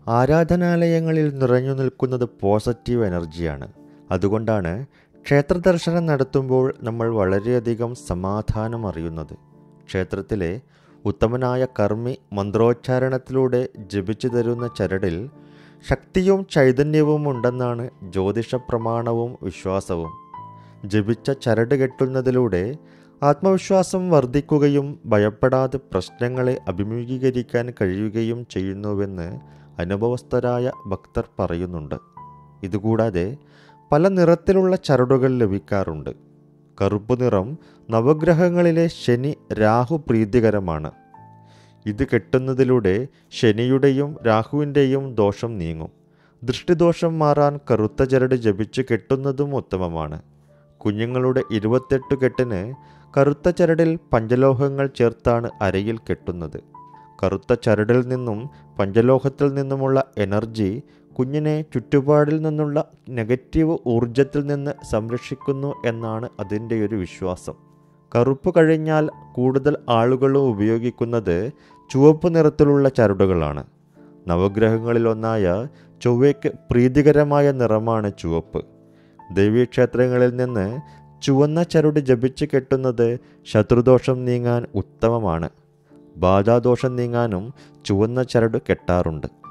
ആരാധനാലയങ്ങളിൽ നിറഞ്ഞു നിൽക്കുന്നത് പോസിറ്റീവ് എനർജിയാണ് അതുകൊണ്ടാണ് ക്ഷേത്ര ദർശനം നടത്തുമ്പോൾ നമ്മൾ വളരെയധികം സമാധാനം അറിയുന്നത് ക്ഷേത്രത്തിലെ ഉത്തമനായ കർമ്മി മന്ത്രോച്ചാരണത്തിലൂടെ ജപിച്ചു തരുന്ന ചരടിൽ ശക്തിയും ചൈതന്യവും ഉണ്ടെന്നാണ് ജ്യോതിഷ പ്രമാണവും വിശ്വാസവും ജപിച്ച ചരട് കെട്ടുന്നതിലൂടെ ആത്മവിശ്വാസം വർദ്ധിക്കുകയും ഭയപ്പെടാതെ പ്രശ്നങ്ങളെ അഭിമുഖീകരിക്കാൻ കഴിയുകയും ചെയ്യുന്നുവെന്ന് അനുഭവസ്ഥരായ ഭക്തർ പറയുന്നുണ്ട് ഇതുകൂടാതെ പല നിറത്തിലുള്ള ചരടുകൾ ലഭിക്കാറുണ്ട് കറുപ്പ് നിറം നവഗ്രഹങ്ങളിലെ ശനി രാഹു പ്രീതികരമാണ് ഇത് കെട്ടുന്നതിലൂടെ ശനിയുടെയും രാഹുവിൻ്റെയും ദോഷം നീങ്ങും ദൃഷ്ടിദോഷം മാറാൻ കറുത്ത ചരട് ജപിച്ച് കെട്ടുന്നതും ഉത്തമമാണ് കുഞ്ഞുങ്ങളുടെ ഇരുപത്തെട്ട് കെട്ടിന് കറുത്ത ചരടിൽ പഞ്ചലോഹങ്ങൾ ചേർത്താണ് അരയിൽ കെട്ടുന്നത് കറുത്ത ചരടിൽ നിന്നും പഞ്ചലോഹത്തിൽ നിന്നുമുള്ള എനർജി കുഞ്ഞിനെ ചുറ്റുപാടിൽ നിന്നുള്ള നെഗറ്റീവ് ഊർജത്തിൽ നിന്ന് സംരക്ഷിക്കുന്നു എന്നാണ് അതിൻ്റെ ഒരു വിശ്വാസം കറുപ്പ് കഴിഞ്ഞാൽ കൂടുതൽ ആളുകളും ഉപയോഗിക്കുന്നത് ചുവപ്പ് നിറത്തിലുള്ള ചരടുകളാണ് നവഗ്രഹങ്ങളിലൊന്നായ ചൊവ്വയ്ക്ക് പ്രീതികരമായ നിറമാണ് ചുവപ്പ് ദേവീക്ഷേത്രങ്ങളിൽ നിന്ന് ചുവന്ന ചരട് ജപിച്ച് കെട്ടുന്നത് ശത്രുദോഷം നീങ്ങാൻ ഉത്തമമാണ് ബാധാദോഷം നീങ്ങാനും ചുവന്ന ചരട് കെട്ടാറുണ്ട്